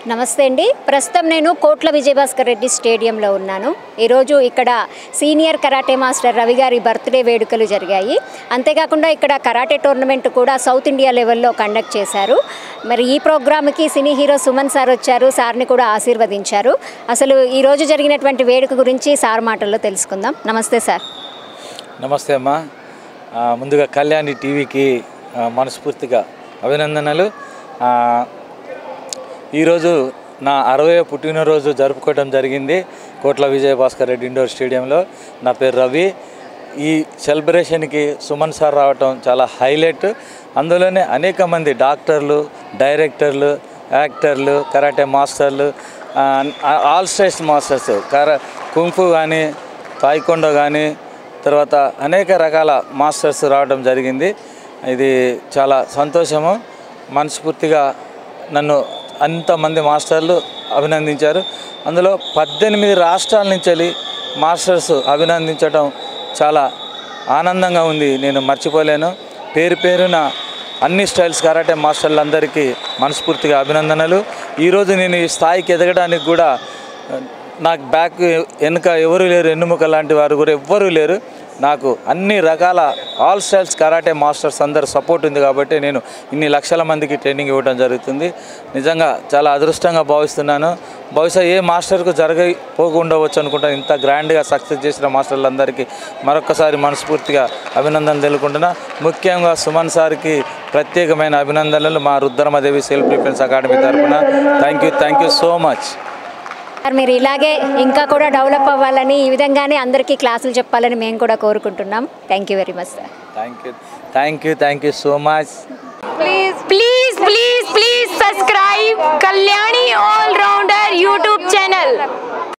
నమస్తే అండి ప్రస్తుతం నేను కోట్ల విజయభాస్కర్ రెడ్డి స్టేడియంలో ఉన్నాను ఈరోజు ఇక్కడ సీనియర్ కరాటే మాస్టర్ రవి గారి బర్త్డే వేడుకలు జరిగాయి అంతేకాకుండా ఇక్కడ కరాటే టోర్నమెంట్ కూడా సౌత్ ఇండియా లెవెల్లో కండక్ట్ చేశారు మరి ఈ ప్రోగ్రామ్కి సినీ హీరో సుమన్ సార్ వచ్చారు సార్ని కూడా ఆశీర్వదించారు అసలు ఈరోజు జరిగినటువంటి వేడుక గురించి సార్ మాటల్లో తెలుసుకుందాం నమస్తే సార్ నమస్తే అమ్మా ఆ, ముందుగా కళ్యాణి టీవీకి ఆ, మనస్ఫూర్తిగా అభినందనలు ఆ, ఈరోజు నా అరవై పుట్టినరోజు జరుపుకోవడం జరిగింది కోట్ల విజయభాస్కర్ రెడ్డి ఇండోర్ స్టేడియంలో నా పేరు రవి ఈ సెలబ్రేషన్కి సుమన్ సార్ రావటం చాలా హైలైట్ అందులోనే అనేక మంది డాక్టర్లు డైరెక్టర్లు యాక్టర్లు కరాటే మాస్టర్లు ఆ, ఆల్ స్టేజ్ మాస్టర్స్ కర కుంఫు కానీ తాయికొండ కానీ తర్వాత అనేక రకాల మాస్టర్స్ రావడం జరిగింది ఇది చాలా సంతోషము మనస్ఫూర్తిగా నన్ను అంతమంది మాస్టర్లు అభినందించారు అందులో పద్దెనిమిది రాష్ట్రాల నుంచి వెళ్ళి మాస్టర్స్ అభినందించడం చాలా ఆనందంగా ఉంది నేను మర్చిపోలేను పేరు పేరున అన్ని స్టైల్స్ కరాటే మాస్టర్లందరికీ మనస్ఫూర్తిగా అభినందనలు ఈరోజు నేను ఈ స్థాయికి ఎదగడానికి కూడా నాకు బ్యాక్ వెనుక ఎవరు లేరు ఎన్నుముక లాంటి వారు కూడా ఎవ్వరూ లేరు నాకు అన్ని రకాల ఆల్ స్టైల్స్ కరాటే మాస్టర్స్ అందరు సపోర్ట్ ఉంది కాబట్టి నేను ఇన్ని లక్షల మందికి ట్రైనింగ్ ఇవ్వడం జరుగుతుంది నిజంగా చాలా అదృష్టంగా భావిస్తున్నాను బహుశా ఏ మాస్టర్కు జరగపోకుండవచ్చు అనుకుంటాను ఇంత గ్రాండ్గా సక్సెస్ చేసిన మాస్టర్లందరికీ మరొకసారి మనస్ఫూర్తిగా అభినందనలు తెలుకుంటున్నా ముఖ్యంగా సుమన్ సార్కి ప్రత్యేకమైన అభినందనలు మా రుద్రమదేవి సెల్ఫ్ డిఫెన్స్ అకాడమీ తరఫున thank you thank you so much sir మీరు ఇలాగే ఇంకా కూడా డెవలప్ అవ్వాలని ఈ విధంగానే అందరికీ క్లాసులు చెప్పాలని మేము కూడా కోరుకుంటున్నాం thank you very much sir thank you thank you thank you so much please please please please subscribe kalyani all rounder youtube channel